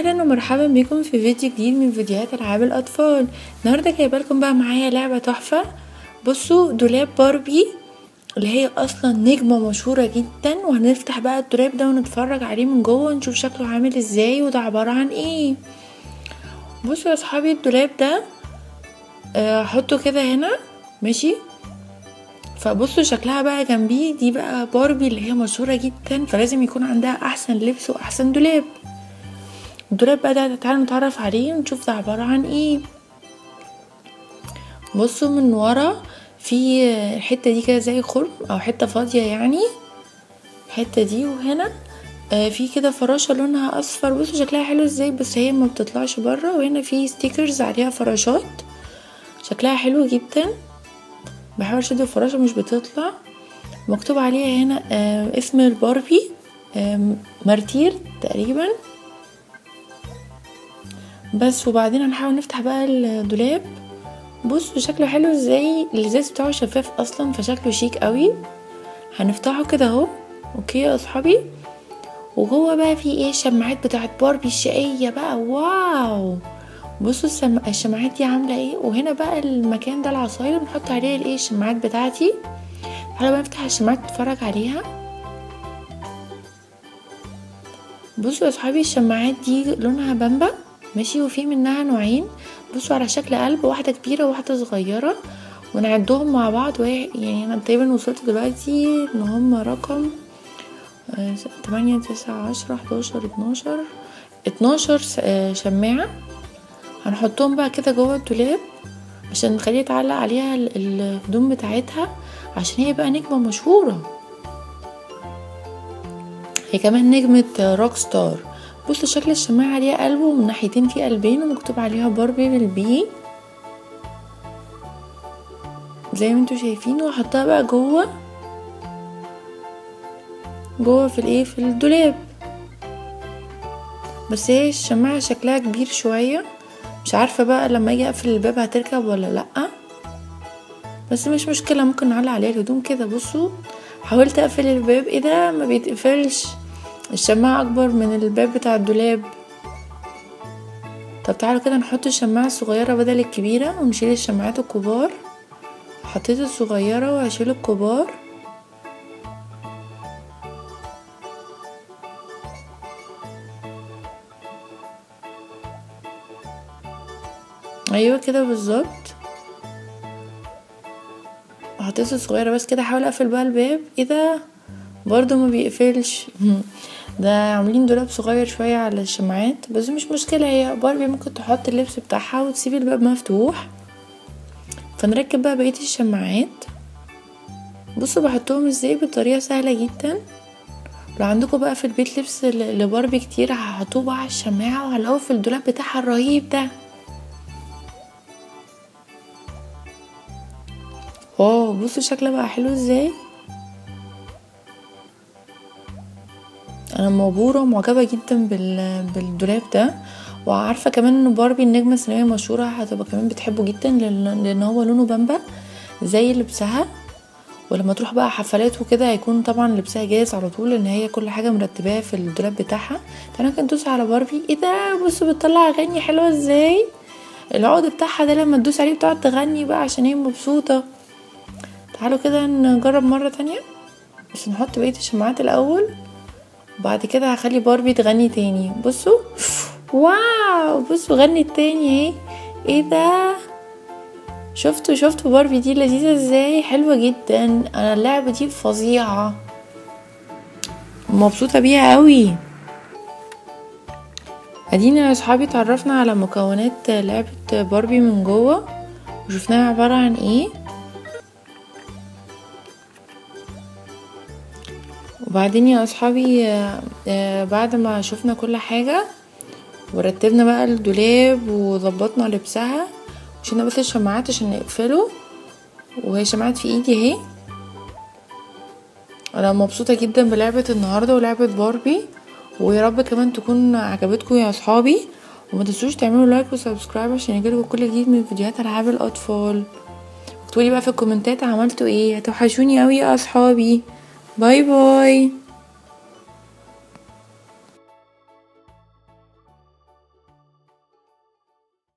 اهلا ومرحبا بكم في فيديو جديد من فيديوهات العاب الاطفال النهارده جايبه لكم بقى معايا لعبه تحفه بصوا دولاب باربي اللي هي اصلا نجمه مشهوره جدا وهنفتح بقى الدولاب ده ونتفرج عليه من جوه ونشوف شكله عامل ازاي وده عباره عن ايه بصوا يا اصحابي الدولاب ده هحطه كده هنا ماشي فبصوا شكلها بقى جنبيه دي بقى باربي اللي هي مشهورة جدا فلازم يكون عندها احسن لبس واحسن دولاب الدولاب بقى ده تعالوا نتعرف عليه ونشوف ده عبارة عن ايه بصوا من ورا في الحتة دي كده زي خرم او حتة فاضية يعني الحتة دي وهنا في كده فراشة لونها اصفر بصوا شكلها حلو ازاي بس هي ما بتطلعش بره وهنا في ستيكرز عليها فراشات شكلها حلو جدا بحاول اشد الفراشة مش بتطلع مكتوب عليها هنا آه اسم الباربي آه مارتير تقريبا بس وبعدين هنحاول نفتح بقى الدولاب بصوا شكله حلو ازاي الازاز بتاعه شفاف اصلا فشكله شيك قوي هنفتحه كده اهو اوكي يا اصحابي وجوه بقى في ايه الشماعات بتاعت باربي الشقيه بقى واو بصوا السم... الشماعات دي عامله ايه وهنا بقى المكان ده العصاير بنحط عليه الايه الشماعات بتاعتي تعالوا بقى نفتح الشماعات نتفرج عليها بصوا يا اصحابي الشماعات دي لونها بامبا ماشي وفي منها نوعين بصوا على شكل قلب واحده كبيره وواحده صغيره ونعدهم مع بعض وهي يعني انا تقريبا وصلت دلوقتي ان هم رقم تمانية تسعة عشرة حداشر اتناشر اتناشر شماعة هنحطهم بقى كده جوه الدولاب عشان نخليها تعلق عليها الهدوم بتاعتها عشان هي بقى نجمة مشهورة هي كمان نجمة روك ستار بصوا شكل الشماعة عليها قلب ومن ناحيتين في قلبين ومكتوب عليها باربي بالبي زي ما انتوا شايفين وهحطها بقى جوه جوه في الايه في الدولاب بس هي الشماعة شكلها كبير شوية مش عارفة بقى لما اجي اقفل الباب هتركب ولا لأ بس مش مشكلة ممكن نعلق عليها الهدوم كده بصوا حاولت اقفل الباب ايه ده ما بيتقفلش الشماعة اكبر من الباب بتاع الدولاب طب تعالوا كده نحط الشماعة الصغيرة بدل الكبيرة ونشيل الشماعات الكبار حطيت الصغيرة وهشيل الكبار ايوه كده بالظبط حطيت الصغيره بس كده احاول اقفل بقى الباب ايه ده برضو ما بيقفلش ده عاملين دولاب صغير شويه على الشماعات بس مش مشكله هي باربي ممكن تحط اللبس بتاعها وتسيب الباب مفتوح فنركب بقى بقيه الشماعات بصوا بحطهم ازاي بطريقه سهله جدا لو عندكم بقى في البيت لبس لباربي كتير هحطوه بقى على الشماعه وهلاقوه في الدولاب بتاعها الرهيب ده واو بصوا شكلها بقى حلو ازاي انا مبهوره ومعجبه جدا بال... بالدولاب ده وعارفه كمان ان باربي النجمه السينمائيه مشهوره هتبقى كمان بتحبه جدا لان, لأن هو لونه بامبا زي لبسها ولما تروح بقى حفلات وكده هيكون طبعا لبسها جاهز على طول لان هي كل حاجه مرتباها في الدولاب بتاعها تعالوا كده ندوس على باربي ايه ده بصوا بتطلع اغاني حلوه ازاي العقد بتاعها ده لما تدوس عليه بتقعد تغني بقى عشان هي مبسوطه تعالوا كده نجرب مرة تانية بس نحط بقية الشماعات الأول وبعد كده هخلي باربي تغني تاني بصوا واو بصوا غنت تاني اهي ايه ده شفتوا شفتوا باربي دي لذيذة ازاي حلوة جدا انا اللعبة دي فظيعة مبسوطة بيها قوي ادينا يا اصحابي اتعرفنا على مكونات لعبة باربي من جوه وشفناها عبارة عن ايه وبعدين يا اصحابي بعد ما شفنا كل حاجة ورتبنا بقى الدولاب وظبطنا لبسها وشلنا بس الشماعات عشان نقفله وهي شماعات في ايدي اهي انا مبسوطة جدا بلعبة النهاردة ولعبة باربي ويا رب كمان تكون عجبتكم يا اصحابي وما تنسوش تعملوا لايك وسبسكرايب عشان يجيلكوا كل جديد من فيديوهات العاب الاطفال اكتبولي بقى في الكومنتات عملتوا ايه هتوحشوني اوي يا اصحابي باي باي